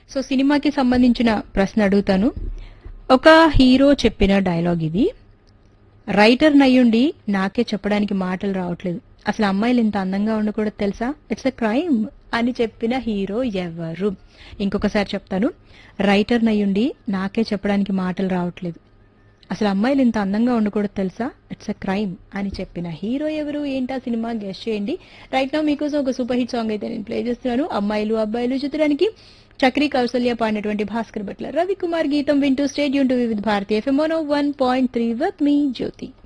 so సినిమాకి సంబంధించిన ప్రశ్న అడుగుతాను ఒక హీరో చెప్పిన డైలాగ్ ఇది రైటర్ నయ్యుండి నాకే చెప్పడానికి మాటలు రావట్లేదు అసలు అమ్మాయిలు ఇంత అందంగా ఉండకూడదు తెలుసా ఇట్స్ అ క్రైమ్ అని చెప్పిన హీరో ఎవరు ఇంకొకసారి చెప్తాను రైటర్ నయ్యుండి నాకే చెప్పడానికి మాటలు రావట్లేదు అసలు అమ్మాయిలు ఇంత అందంగా ఉండకూడదు తెలుసా ఇట్స్ అ క్రైమ్ అని చెప్పిన హీరో ఎవరు ఏంటా సినిమా గెస్ట్ చేయండి రైట్ నౌ మీకోసం ఒక సూపర్ హిట్ సాంగ్ అయితే నేను ప్లే చేస్తున్నాను అమ్మాయిలు అబ్బాయిలు చిత్రానికి చక్రీ కౌసల్య పాడినటువంటి భాస్కర్ భట్ల రవికుమార్ గీతం వింటూ stadium to Vividh Bharati FM one point three with మీ జ్యోతి